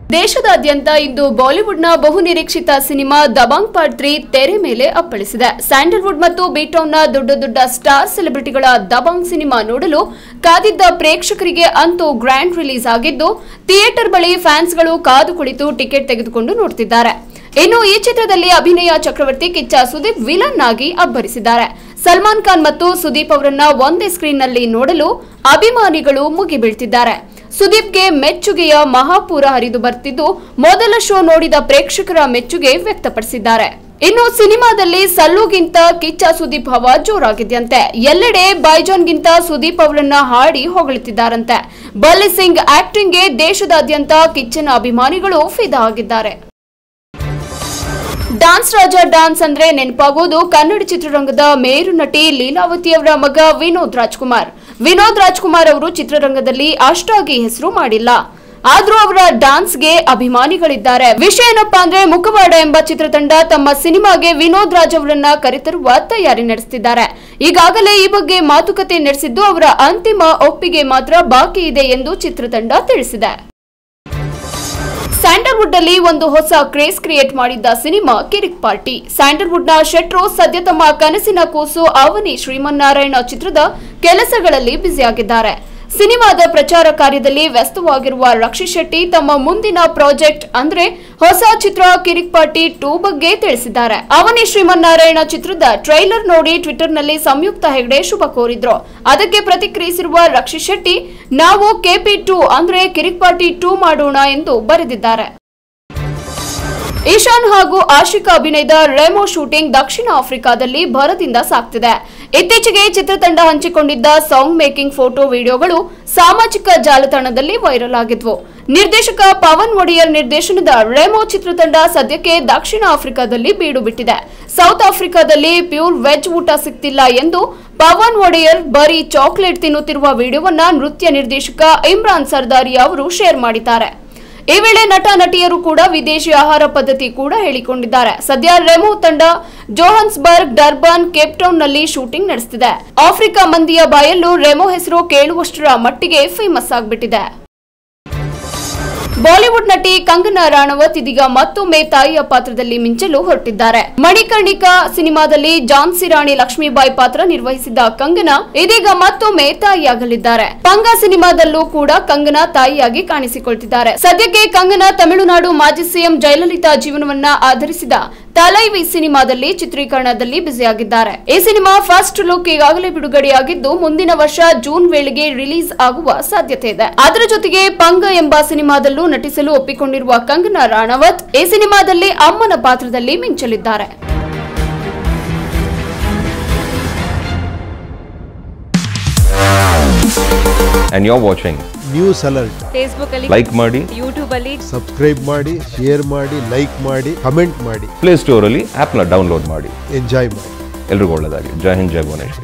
ದೇಶದಾದ್ಯಂತ ಇಂದು ಬಾಲಿವುಡ್ನ ಬಹುನಿರೀಕ್ಷಿತ ಸಿನಿಮಾ ದಬಾಂಗ್ ಪಾರ್ಟ್ ತ್ರೀ ತೆರೆ ಮೇಲೆ ಅಪ್ಪಳಿಸಿದೆ ಸ್ಯಾಂಡಲ್ವುಡ್ ಮತ್ತು ಬೀಟೌನ್ನ ದೊಡ್ಡ ದೊಡ್ಡ ಸ್ಟಾರ್ ಸೆಲೆಬ್ರಿಟಿಗಳ ದಬಾಂಗ್ ಸಿನಿಮಾ ನೋಡಲು ಕಾದಿದ್ದ ಪ್ರೇಕ್ಷಕರಿಗೆ ಅಂತೂ ಗ್ರ್ಯಾಂಡ್ ರಿಲೀಸ್ ಆಗಿದ್ದು ಥಿಯೇಟರ್ ಬಳಿ ಫ್ಯಾನ್ಸ್ಗಳು ಕಾದು ಕುಳಿತು ಟಿಕೆಟ್ ತೆಗೆದುಕೊಂಡು ನೋಡ್ತಿದ್ದಾರೆ ಇನ್ನು ಈ ಚಿತ್ರದಲ್ಲಿ ಅಭಿನಯ ಚಕ್ರವರ್ತಿ ಕಿಚ್ಚ ಸುದೀಪ್ ವಿಲನ್ ಆಗಿ ಅಬ್ಬರಿಸಿದ್ದಾರೆ ಸಲ್ಮಾನ್ ಖಾನ್ ಮತ್ತು ಸುದೀಪ್ ಅವರನ್ನ ಒಂದೇ ಸ್ಕ್ರೀನ್ ನಲ್ಲಿ ನೋಡಲು ಅಭಿಮಾನಿಗಳು ಮುಗಿಬೀಳ್ತಿದ್ದಾರೆ ಸುದೀಪ್ಗೆ ಮೆಚ್ಚುಗೆಯ ಮಹಾಪೂರ ಹರಿದು ಬರ್ತಿದ್ದು ಮೊದಲ ಶೋ ನೋಡಿದ ಪ್ರೇಕ್ಷಕರ ಮೆಚ್ಚುಗೆ ವ್ಯಕ್ತಪಡಿಸಿದ್ದಾರೆ ಇನ್ನು ಸಿನಿಮಾದಲ್ಲಿ ಸಲ್ಲುಗಿಂತ ಕಿಚ್ಚ ಸುದೀಪ್ ಹವಾ ಜೋರಾಗಿದೆಯಂತೆ ಎಲ್ಲೆಡೆ ಬೈಜಾನ್ಗಿಂತ ಸುದೀಪ್ ಅವರನ್ನ ಹಾಡಿ ಹೊಗಳುತ್ತಿದ್ದಾರಂತೆ ಬಲ್ಲಿ ಸಿಂಗ್ ಆಕ್ಟಿಂಗ್ಗೆ ದೇಶದಾದ್ಯಂತ ಕಿಚ್ಚನ ಅಭಿಮಾನಿಗಳು ಫಿದಾ ಆಗಿದ್ದಾರೆ ಡಾನ್ಸ್ ರಾಜ ಡಾನ್ಸ್ ಅಂದ್ರೆ ನೆನಪಾಗೋದು ಕನ್ನಡ ಚಿತ್ರರಂಗದ ಮೇರು ನಟಿ ಲೀಲಾವತಿ ಅವರ ಮಗ ವಿನೋದ್ ರಾಜ್ಕುಮಾರ್ ವಿನೋದ್ ರಾಜ್ಕುಮಾರ್ ಅವರು ಚಿತ್ರರಂಗದಲ್ಲಿ ಅಷ್ಟಾಗಿ ಹೆಸರು ಮಾಡಿಲ್ಲ ಆದ್ರೂ ಅವರ ಡಾನ್ಸ್ಗೆ ಅಭಿಮಾನಿಗಳಿದ್ದಾರೆ ವಿಷಯ ಏನಪ್ಪಾ ಅಂದ್ರೆ ಮುಖವಾಡ ಎಂಬ ಚಿತ್ರತಂಡ ತಮ್ಮ ಸಿನಿಮಾಗೆ ವಿನೋದ್ ರಾಜ್ ಅವರನ್ನ ಕರೆತರುವ ತಯಾರಿ ನಡೆಸುತ್ತಿದ್ದಾರೆ ಈಗಾಗಲೇ ಈ ಬಗ್ಗೆ ಮಾತುಕತೆ ನಡೆಸಿದ್ದು ಅವರ ಅಂತಿಮ ಒಪ್ಪಿಗೆ ಮಾತ್ರ ಬಾಕಿ ಇದೆ ಎಂದು ಚಿತ್ರತಂಡ ತಿಳಿಸಿದೆ ಸ್ಯಾಂಡಲ್ವುಡ್ ಅಲ್ಲಿ ಒಂದು ಹೊಸ ಕ್ರೇಸ್ ಕ್ರಿಯೇಟ್ ಮಾಡಿದ್ದ ಸಿನಿಮಾ ಕಿರಿಕ್ ಪಾರ್ಟಿ ಸ್ಯಾಂಡಲ್ವುಡ್ ನ ಶೆಟ್ರು ಸದ್ಯ ತಮ್ಮ ಕನಸಿನ ಕೂಸು ಅವನಿ ಶ್ರೀಮನ್ನಾರಾಯಣ ಚಿತ್ರದ ಕೆಲಸಗಳಲ್ಲಿ ಬ್ಯುಸಿಯಾಗಿದ್ದಾರೆ ಸಿನಿಮಾದ ಪ್ರಚಾರ ಕಾರ್ಯದಲ್ಲಿ ವ್ಯಸ್ತವಾಗಿರುವ ರಕ್ಷಿತ್ ಶೆಟ್ಟಿ ತಮ್ಮ ಮುಂದಿನ ಪ್ರಾಜೆಕ್ಟ್ ಅಂದ್ರೆ ಹೊಸ ಚಿತ್ರ ಕಿರಿಕ್ ಪಾರ್ಟಿ ಟೂ ಬಗ್ಗೆ ತಿಳಿಸಿದ್ದಾರೆ ಅವನಿ ಶ್ರೀಮನ್ನಾರಾಯಣ ಚಿತ್ರದ ಟ್ರೈಲರ್ ನೋಡಿ ಟ್ವಿಟರ್ನಲ್ಲಿ ಸಂಯುಕ್ತ ಹೆಗಡೆ ಶುಭ ಕೋರಿದ್ರು ಅದಕ್ಕೆ ಪ್ರತಿಕ್ರಿಯಿಸಿರುವ ರಕ್ಷಿತ್ ಶೆಟ್ಟಿ ನಾವು ಕೆಪಿ ಟೂ ಅಂದ್ರೆ ಕಿರಿಕ್ ಪಾರ್ಟಿ ಟೂ ಮಾಡೋಣ ಎಂದು ಬರೆದಿದ್ದಾರೆ ಈಶಾನ್ ಹಾಗೂ ಆಶಿಕಾ ಅಭಿನಯದ ರೆಮೋ ಶೂಟಿಂಗ್ ದಕ್ಷಿಣ ಆಫ್ರಿಕಾದಲ್ಲಿ ಭರದಿಂದ ಸಾಗ್ತಿದೆ ಇತ್ತೀಚೆಗೆ ಚಿತ್ರತಂಡ ಹಂಚಿಕೊಂಡಿದ್ದ ಸಾಂಗ್ ಮೇಕಿಂಗ್ ಫೋಟೋ ವಿಡಿಯೋಗಳು ಸಾಮಾಜಿಕ ಜಾಲತಾಣದಲ್ಲಿ ವೈರಲ್ ಆಗಿದ್ವು ನಿರ್ದೇಶಕ ಪವನ್ ಒಡೆಯರ್ ನಿರ್ದೇಶನದ ರೆಮೋ ಚಿತ್ರತಂಡ ಸದ್ಯಕ್ಕೆ ದಕ್ಷಿಣ ಆಫ್ರಿಕಾದಲ್ಲಿ ಬೀಡು ಬಿಟ್ಟಿದೆ ಸೌತ್ ಆಫ್ರಿಕಾದಲ್ಲಿ ಪ್ಯೂರ್ ವೆಜ್ ಊಟ ಸಿಗ್ತಿಲ್ಲ ಎಂದು ಪವನ್ ಒಡೆಯರ್ ಬರೀ ಚಾಕ್ಲೇಟ್ ತಿನ್ನುತ್ತಿರುವ ವಿಡಿಯೋವನ್ನ ನೃತ್ಯ ನಿರ್ದೇಶಕ ಇಮ್ರಾನ್ ಸರ್ದಾರಿ ಅವರು ಶೇರ್ ಮಾಡಿದ್ದಾರೆ ಈ ವೇಳೆ ನಟ ನಟಿಯರು ಕೂಡ ವಿದೇಶಿ ಆಹಾರ ಪದ್ಧತಿ ಕೂಡ ಹೇಳಿಕೊಂಡಿದ್ದಾರೆ ಸದ್ಯ ರೆಮೋ ತಂಡ ಜೋಹನ್ಸ್ಬರ್ಗ್ ಡರ್ಬನ್ ಕೇಪ್ಟೌನ್ ನಲ್ಲಿ ಶೂಟಿಂಗ್ ನಡೆಸುತ್ತಿದೆ ಆಫ್ರಿಕಾ ಮಂದಿಯ ಬಾಯಲ್ಲೂ ರೆಮೋ ಹೆಸರು ಕೇಳುವಷ್ಟರ ಮಟ್ಟಿಗೆ ಫೇಮಸ್ ಆಗ್ಬಿಟ್ಟಿದೆ ಬಾಲಿವುಡ್ ನಟಿ ಕಂಗನಾ ರಾಣವತ್ ಇದೀಗ ಮತ್ತೊಮ್ಮೆ ತಾಯಿಯ ಪಾತ್ರದಲ್ಲಿ ಮಿಂಚಲು ಹೊರಟಿದ್ದಾರೆ ಮಣಿಕರ್ಣಿಕಾ ಸಿನಿಮಾದಲ್ಲಿ ಝಾನ್ಸಿ ರಾಣಿ ಲಕ್ಷ್ಮೀಬಾಯಿ ಪಾತ್ರ ನಿರ್ವಹಿಸಿದ್ದ ಕಂಗನಾ ಇದೀಗ ಮತ್ತೊಮ್ಮೆ ತಾಯಿಯಾಗಲಿದ್ದಾರೆ ಪಂಗ ಸಿನಿಮಾದಲ್ಲೂ ಕೂಡ ಕಂಗನಾ ತಾಯಿಯಾಗಿ ಕಾಣಿಸಿಕೊಳ್ತಿದ್ದಾರೆ ಸದ್ಯಕ್ಕೆ ಕಂಗನಾ ತಮಿಳುನಾಡು ಮಾಜಿ ಸಿಎಂ ಜಯಲಲಿತಾ ಜೀವನವನ್ನ ಆಧರಿಸಿದ ತಲೈವಿ ಸಿನಿಮಾದಲ್ಲಿ ಚಿತ್ರೀಕರಣದಲ್ಲಿ ಬ್ಯುಸಿಯಾಗಿದ್ದಾರೆ ಈ ಸಿನಿಮಾ ಫಸ್ಟ್ ಲುಕ್ ಈಗಾಗಲೇ ಬಿಡುಗಡೆಯಾಗಿದ್ದು ಮುಂದಿನ ವರ್ಷ ಜೂನ್ ವೇಳೆಗೆ ರಿಲೀಸ್ ಆಗುವ ಸಾಧ್ಯತೆ ಇದೆ ಅದರ ಜೊತೆಗೆ ಪಂಗ ಎಂಬ ಸಿನಿಮಾದಲ್ಲೂ ನಟಿಸಲು ಒಪ್ಪಿಕೊಂಡಿರುವ ಕಂಗನಾ ರಾಣವತ್ ಈ ಸಿನಿಮಾದಲ್ಲಿ ಅಮ್ಮನ ಪಾತ್ರದಲ್ಲಿ ಮಿಂಚಲಿದ್ದಾರೆ and you're watching. News alert Facebook ಅಲ್ಲಿ Like ಮಾಡಿ ಯೂಟ್ಯೂಬ್ ಅಲ್ಲಿ ಸಬ್ಸ್ಕ್ರೈಬ್ ಮಾಡಿ ಶೇರ್ ಮಾಡಿ ಲೈಕ್ ಮಾಡಿ ಕಮೆಂಟ್ ಮಾಡಿ ಪ್ಲೇ ಸ್ಟೋರಲ್ಲಿ ಆ್ಯಪ್ನ ಡೌನ್ಲೋಡ್ ಮಾಡಿ ಎಂಜಾಯ್ ಮಾಡಿ ಎಲ್ರಿಗೂ ಒಳ್ಳೆಯದಾಗಿ ಜೈ ಹಿಂದ್ ಜೈ ಭುವನೇಶ್ವರ್